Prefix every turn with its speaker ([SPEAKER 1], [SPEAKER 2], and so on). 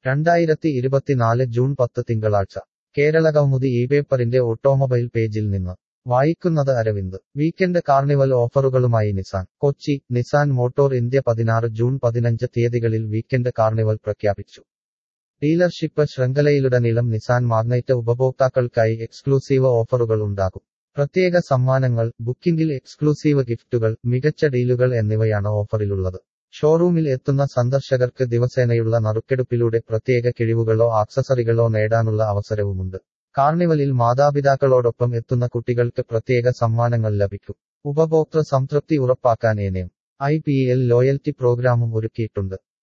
[SPEAKER 1] രണ്ടായിരത്തി ഇരുപത്തിനാല് ജൂൺ പത്ത് തിങ്കളാഴ്ച കേരളകൗമുദി ഈ പേപ്പറിന്റെ ഓട്ടോമൊബൈൽ പേജിൽ നിന്ന് വായിക്കുന്നത് അരവിന്ദ് വീക്കെൻഡ് കാർണിവൽ ഓഫറുകളുമായി Nissan Kochi Nissan motor India പതിനാറ് ജൂൺ പതിനഞ്ച് തീയതികളിൽ വീക്കെൻഡ് കാർണിവൽ പ്രഖ്യാപിച്ചു ഡീലർഷിപ്പ് ശൃംഖലയിലുടനീളം നിസാൻ മാഗ്നൈറ്റ് ഉപഭോക്താക്കൾക്കായി എക്സ്ക്ലൂസീവ് ഓഫറുകൾ ഉണ്ടാകും പ്രത്യേക സമ്മാനങ്ങൾ ബുക്കിംഗിൽ എക്സ്ക്ലൂസീവ് ഗിഫ്റ്റുകൾ മികച്ച ഡീലുകൾ എന്നിവയാണ് ഓഫറിലുള്ളത് ഷോറൂമിൽ എത്തുന്ന സന്ദർശകർക്ക് ദിവസേനയുള്ള നറുക്കെടുപ്പിലൂടെ പ്രത്യേക കിഴിവുകളോ ആക്സസറികളോ നേടാനുള്ള അവസരവുമുണ്ട് കാർണിവലിൽ മാതാപിതാക്കളോടൊപ്പം എത്തുന്ന കുട്ടികൾക്ക് പ്രത്യേക സമ്മാനങ്ങൾ ലഭിക്കും ഉപഭോക്തൃ സംതൃപ്തി ഉറപ്പാക്കാൻ ഏനയം ഐ പി എൽ ലോയൽറ്റി പ്രോഗ്രാമും ഒരുക്കിയിട്ടുണ്ട്